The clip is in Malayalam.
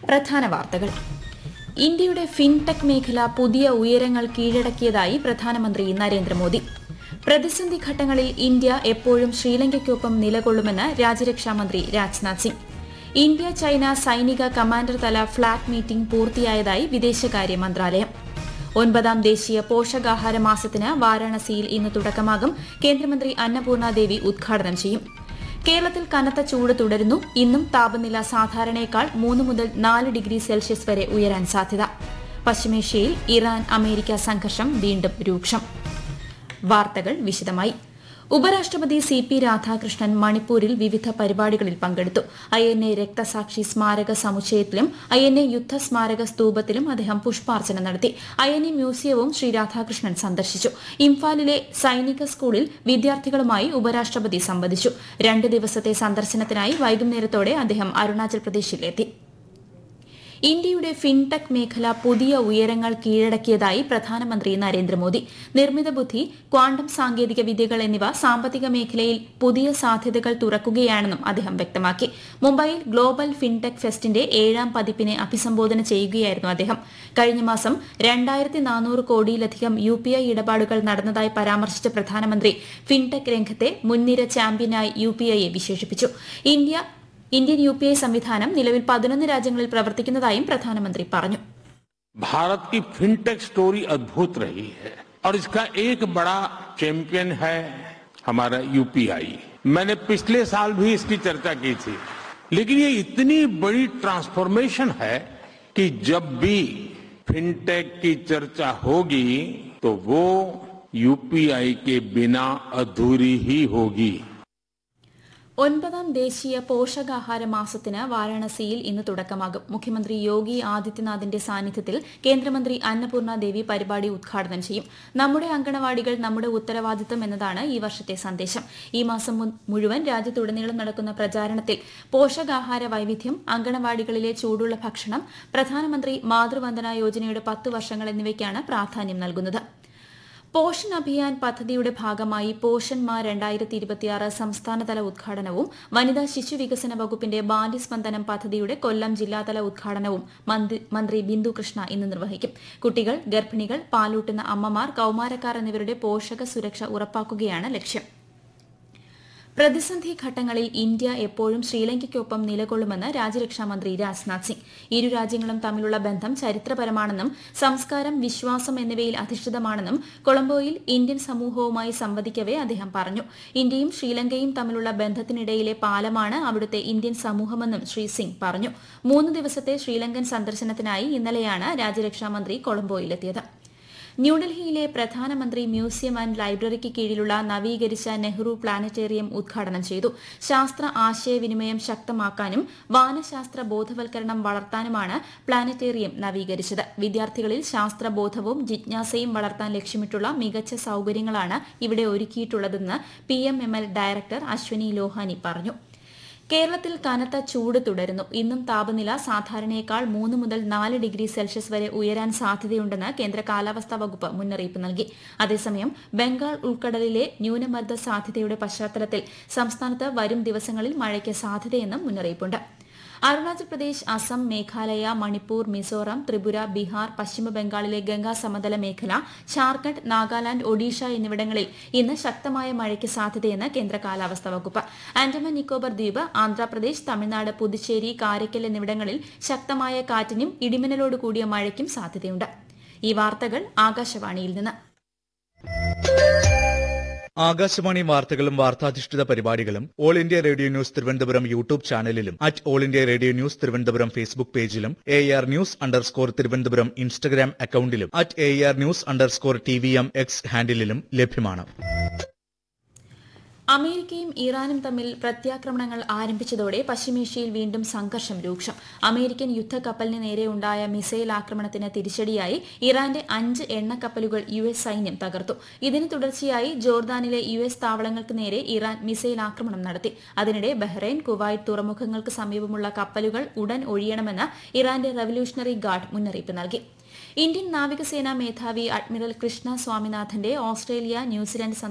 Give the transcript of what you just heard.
പ്രധാന വാർത്തകൾ ഇന്ത്യയുടെ ഫിൻടെക് മേഖല പുതിയ ഉയരങ്ങൾ കീഴടക്കിയതായി പ്രധാനമന്ത്രി നരേന്ദ്രമോദി പ്രതിസന്ധി ഘട്ടങ്ങളിൽ ഇന്ത്യ എപ്പോഴും ശ്രീലങ്കയ്ക്കൊപ്പം നിലകൊള്ളുമെന്ന് രാജ്യരക്ഷാമന്ത്രി രാജ്നാഥ് സിംഗ് ഇന്ത്യ ചൈന സൈനിക കമാൻഡർ തല ഫ്ളാഗ് മീറ്റിംഗ് പൂർത്തിയായതായി വിദേശകാര്യ മന്ത്രാലയം ഒൻപതാം ദേശീയ പോഷകാഹാര മാസത്തിന് വാരാണസിയിൽ ഇന്ന് തുടക്കമാകും കേന്ദ്രമന്ത്രി അന്നപൂർണ ദേവി ഉദ്ഘാടനം ചെയ്യും കേരളത്തിൽ കനത്ത ചൂട് തുടരുന്നു ഇന്നും താപനില സാധാരണയേക്കാൾ മൂന്ന് മുതൽ നാല് ഡിഗ്രി സെൽഷ്യസ് വരെ ഉയരാൻ സാധ്യത പശ്ചിമേഷ്യയിൽ ഇറാൻ അമേരിക്ക സംഘർഷം വീണ്ടും രൂക്ഷം വാർത്തകൾ വിശദമായി ഉപരാഷ്ട്രപതി സി പി രാധാകൃഷ്ണൻ മണിപ്പൂരിൽ വിവിധ പരിപാടികളിൽ പങ്കെടുത്തു ഐ എൻ എ രക്തസാക്ഷി സ്മാരക സമുച്ചയത്തിലും ഐ എൻ എ യുദ്ധ സ്മാരക സ്തൂപത്തിലും അദ്ദേഹം പുഷ്പാർച്ചന നടത്തി ഐ എൻ എ മ്യൂസിയവും ശ്രീ രാധാകൃഷ്ണൻ സന്ദർശിച്ചു ഇംഫാലിലെ സൈനിക സ്കൂളിൽ വിദ്യാർത്ഥികളുമായി ഉപരാഷ്ട്രപതി സംവദിച്ചു രണ്ട് ദിവസത്തെ സന്ദർശനത്തിനായി വൈകുന്നേരത്തോടെ അദ്ദേഹം അരുണാചൽ പ്രദേശിലെത്തി ഇന്ത്യയുടെ ഫിൻടെക് മേഖല പുതിയ ഉയരങ്ങൾ കീഴടക്കിയതായി പ്രധാനമന്ത്രി നരേന്ദ്രമോദി നിർമ്മിത ബുദ്ധി ക്വാണ്ടം സാങ്കേതിക വിദ്യകൾ എന്നിവ സാമ്പത്തിക മേഖലയിൽ പുതിയ സാധ്യതകൾ തുറക്കുകയാണെന്നും അദ്ദേഹം വ്യക്തമാക്കി മുംബൈയിൽ ഗ്ലോബൽ ഫിൻടെക് ഫെസ്റ്റിന്റെ ഏഴാം പതിപ്പിനെ അഭിസംബോധന ചെയ്യുകയായിരുന്നു അദ്ദേഹം കഴിഞ്ഞ മാസം രണ്ടായിരത്തി നാനൂറ് കോടിയിലധികം യു പി ഐ ഇടപാടുകൾ നടന്നതായി പരാമർശിച്ച പ്രധാനമന്ത്രി ഫിൻടെക് രംഗത്തെ മുൻനിര ചാമ്പ്യനായി യു പി ഐയെ വിശേഷിപ്പിച്ചു India Indian U P I സംവിധാനം നിലവിൽ പതിനൊന്ന് രാജ്യങ്ങളിൽ പ്രവർത്തിക്കുന്നതായും പ്രധാനമന്ത്രി പറഞ്ഞു भारत की फिनटेक स्टोरी अद्भुत रही है और इसका एक बड़ा चैंपियन है हमारा यूपीआई मैंने पिछले साल भी इसकी चर्चा की थी लेकिन ये इतनी बड़ी ट्रांसफॉर्मेशन है कि जब भी फिनटेक की चर्चा होगी तो वो यूपीआई के बिना अधूरी ही होगी ഒൻപതാം ദേശീയ പോഷകാഹാര മാസത്തിന് വാരാണസിയിൽ ഇന്ന് തുടക്കമാകും മുഖ്യമന്ത്രി യോഗി ആദിത്യനാഥിന്റെ സാന്നിധ്യത്തിൽ കേന്ദ്രമന്ത്രി അന്നപൂർണ ദേവി പരിപാടി ഉദ്ഘാടനം ചെയ്യും നമ്മുടെ അങ്കണവാടികൾ നമ്മുടെ ഉത്തരവാദിത്തം എന്നതാണ് ഈ വർഷത്തെ സന്ദേശം ഈ മാസം മു- മുഴുവൻ രാജ്യത്തുടനീളം നടക്കുന്ന പ്രചാരണത്തിൽ പോഷകാഹാര വൈവിധ്യം അങ്കണവാടികളിലെ ചൂടുള്ള ഭക്ഷണം പ്രധാനമന്ത്രി മാതൃവന്ദന യോജനയുടെ പത്ത് വർഷങ്ങൾ എന്നിവയ്ക്കാണ് പ്രാധാന്യം നൽകുന്നത് പോഷൻ അഭിയാൻ പദ്ധതിയുടെ ഭാഗമായി പോഷൻ മാ രണ്ടായിരത്തി ഇരുപത്തിയാറ് സംസ്ഥാനതല ഉദ്ഘാടനവും വനിതാ ശിശു വികസന വകുപ്പിന്റെ ബാല്യസ്പന്ദനം പദ്ധതിയുടെ കൊല്ലം ജില്ലാതല ഉദ്ഘാടനവും മന്ത്രി- മന്ത്രി ബിന്ദു കൃഷ്ണ ഇന്ന് നിർവഹിക്കും കുട്ടികൾ ഗർഭിണികൾ പാലൂട്ടുന്ന അമ്മമാർ കൌമാരക്കാർ എന്നിവരുടെ പോഷക സുരക്ഷ ഉറപ്പാക്കുകയാണ് ലക്ഷ്യം പ്രതിസന്ധി ഘട്ടങ്ങളിൽ ഇന്ത്യ എപ്പോഴും ശ്രീലങ്കയ്ക്കൊപ്പം നിലകൊള്ളുമെന്ന് രാജ്യരക്ഷാമന്ത്രി രാജ്നാഥ് സിംഗ് ഇരു രാജ്യങ്ങളും തമ്മിലുള്ള ബന്ധം ചരിത്രപരമാണെന്നും സംസ്കാരം വിശ്വാസം എന്നിവയിൽ അധിഷ്ഠിതമാണെന്നും കൊളംബോയിൽ ഇന്ത്യൻ സമൂഹവുമായി സംവദിക്കവെ അദ്ദേഹം പറഞ്ഞു ഇന്ത്യയും ശ്രീലങ്കയും തമ്മിലുള്ള ബന്ധത്തിനിടയിലെ പാലമാണ് അവിടുത്തെ ഇന്ത്യൻ സമൂഹമെന്നും ശ്രീ സിംഗ് പറഞ്ഞു മൂന്ന് ദിവസത്തെ ശ്രീലങ്കൻ സന്ദർശനത്തിനായി ഇന്നലെയാണ് രാജ്യരക്ഷാമന്ത്രി കൊളംബോയിലെത്തിയത് ന്യൂഡൽഹിയിലെ പ്രധാനമന്ത്രി മ്യൂസിയം ആൻഡ് ലൈബ്രറിക്ക് കീഴിലുള്ള നവീകരിച്ച നെഹ്റു പ്ലാനറ്റേറിയം ഉദ്ഘാടനം ചെയ്തു ശാസ്ത്ര ആശയവിനിമയം ശക്തമാക്കാനും വാനശാസ്ത്ര ബോധവൽക്കരണം വളർത്താനുമാണ് പ്ലാനറ്റേറിയം നവീകരിച്ചത് വിദ്യാർത്ഥികളിൽ ശാസ്ത്രബോധവും ജിജ്ഞാസയും വളർത്താൻ ലക്ഷ്യമിട്ടുള്ള മികച്ച സൌകര്യങ്ങളാണ് ഇവിടെ ഒരുക്കിയിട്ടുള്ളതെന്ന് P M M L director Ashwani Lohani പറഞ്ഞു കേരളത്തിൽ കനത്ത ചൂട് തുടരുന്നു ഇന്നും താപനില സാധാരണയേക്കാൾ മൂന്ന് മുതൽ നാല് ഡിഗ്രി സെൽഷ്യസ് വരെ ഉയരാൻ സാധ്യതയുണ്ടെന്ന് കേന്ദ്ര കാലാവസ്ഥാ വകുപ്പ് മുന്നറിയിപ്പ് നൽകി അതേസമയം ബംഗാൾ ഉൾക്കടലിലെ ന്യൂനമർദ്ദ സാധ്യതയുടെ പശ്ചാത്തലത്തിൽ സംസ്ഥാനത്ത് വരും ദിവസങ്ങളിൽ മഴയ്ക്ക് സാധ്യതയെന്നും മുന്നറിയിപ്പുണ്ട് അരുണാചൽ പ്രദേശ് അസം മേഘാലയ മണിപ്പൂർ മിസോറാം ത്രിപുര ബീഹാർ പശ്ചിമ ബംഗാളിലെ ഗംഗാ സമതല മേഖല ഝാർഖണ്ഡ് നാഗാലാന്റ് ഒഡീഷ എന്നിവിടങ്ങളിൽ ഇന്ന് ശക്തമായ മഴയ്ക്ക് സാധ്യതയെന്ന് കേന്ദ്ര കാലാവസ്ഥാ വകുപ്പ് ആൻഡമാൻ നിക്കോബർ ദ്വീപ് ആന്ധ്രാപ്രദേശ് തമിഴ്നാട് പുതുച്ചേരി കാരയ്ക്കൽ എന്നിവിടങ്ങളിൽ ശക്തമായ കാറ്റിനും ഇടിമിന്നലോട് കൂടിയ മഴയ്ക്കും സാധ്യതയുണ്ട് ഈ വാർത്തകൾ ആകാശവാണിയിൽ നിന്ന് ആകാശവാണി വാർത്തകളും വാർത്താധിഷ്ഠിത പരിപാടികളും all India radio news Thiruvananthapuram YouTube ചാനലിലും at all India radio news Thiruvananthapuram Facebook പേജിലും A R news underscore Thiruvananthapuram Instagram അക്കൌണ്ടിലും at A R news underscore T V M X ഹാൻഡിലും ലഭ്യമാണ് അമേരിക്കയും ഇറാനും തമ്മിൽ പ്രത്യാക്രമണങ്ങൾ ആരംഭിച്ചതോടെ പശ്ചിമേഷ്യയിൽ വീണ്ടും സംഘർഷം രൂക്ഷം അമേരിക്കൻ യുദ്ധക്കപ്പലിന് നേരെയുണ്ടായ മിസൈൽ ആക്രമണത്തിന് തിരിച്ചടിയായി ഇറാന്റെ അഞ്ച് എണ്ണക്കപ്പലുകൾ യു എസ് സൈന്യം തകർത്തു ഇതിന് തുടർച്ചയായി ജോർദാനിലെ യു എസ് താവളങ്ങൾക്ക് നേരെ ഇറാൻ മിസൈൽ ആക്രമണം നടത്തി അതിനിടെ ബഹ്റൈൻ കുവൈറ്റ് തുറമുഖങ്ങൾക്ക് സമീപമുള്ള കപ്പലുകൾ ഉടൻ ഒഴിയണമെന്ന് ഇറാന്റെ റവല്യൂഷണറി ഗാർഡ് മുന്നറിയിപ്പ് നൽകി ഇന്ത്യൻ നാവികസേനാ മേധാവി അഡ്മിറൽ കൃഷ്ണ സ്വാമിനാഥന്റെ ഓസ്ട്രേലിയ ന്യൂസിലൻഡ്